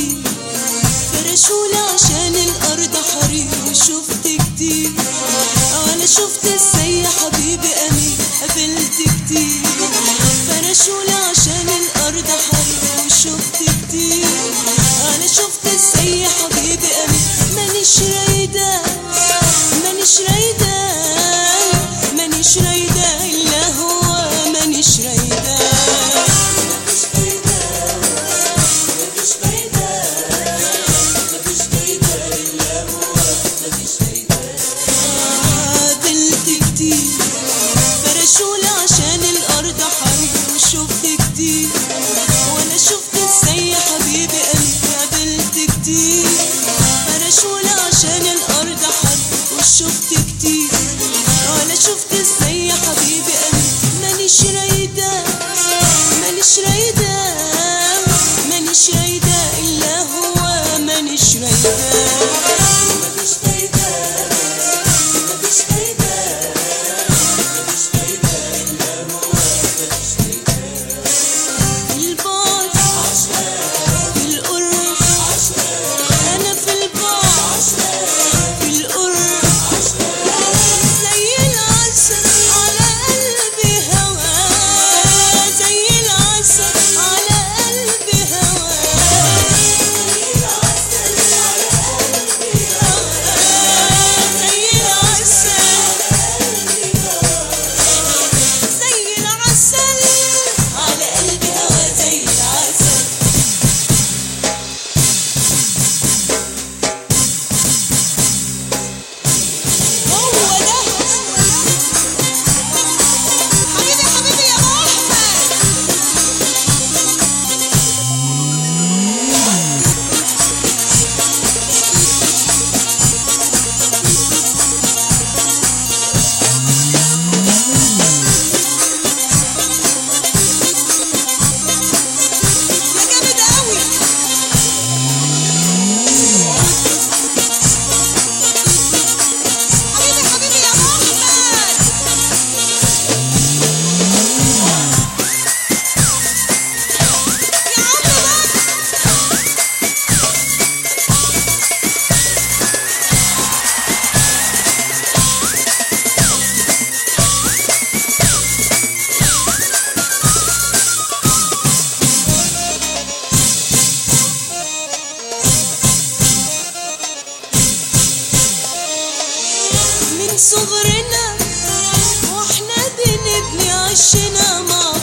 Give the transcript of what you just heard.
كتير فرشولي عشان الأرض حرير وشفت كتير أنا شفت ازاي يا حبيبي أمين قابلت كتير فرشولي عشان الأرض حرير وشفت كتير أنا شفت ازاي يا حبيبي أمين مانيش رايدة مانيش رايدة مانيش رايدة إلا هو مانيش رايدة قابلت كتير فرشولي عشان الأرض حرير وشفت كتير وأنا شفت ازاي يا حبيبي قلبي قابلت كتير فرشولي عشان الأرض حرير وشفت كتير وأنا شفت ازاي يا حبيبي قلبي مانيش رايدة مانيش رايدة مانيش رايدة إلا هو مانيش رايدة البعد في القرب أنا في البعد في القرب زي العسل على قلبي هوا زي العسل على قلبي هوا زي العسل زي العسل على قلبي هوا زي العسل هو ده حبيبي حبيبي يا ابو احمد يا جامد قوي حبيبي حبيبي يا ابو احمد يا عم بس من صغرنا واحنا بنبني عشنا مع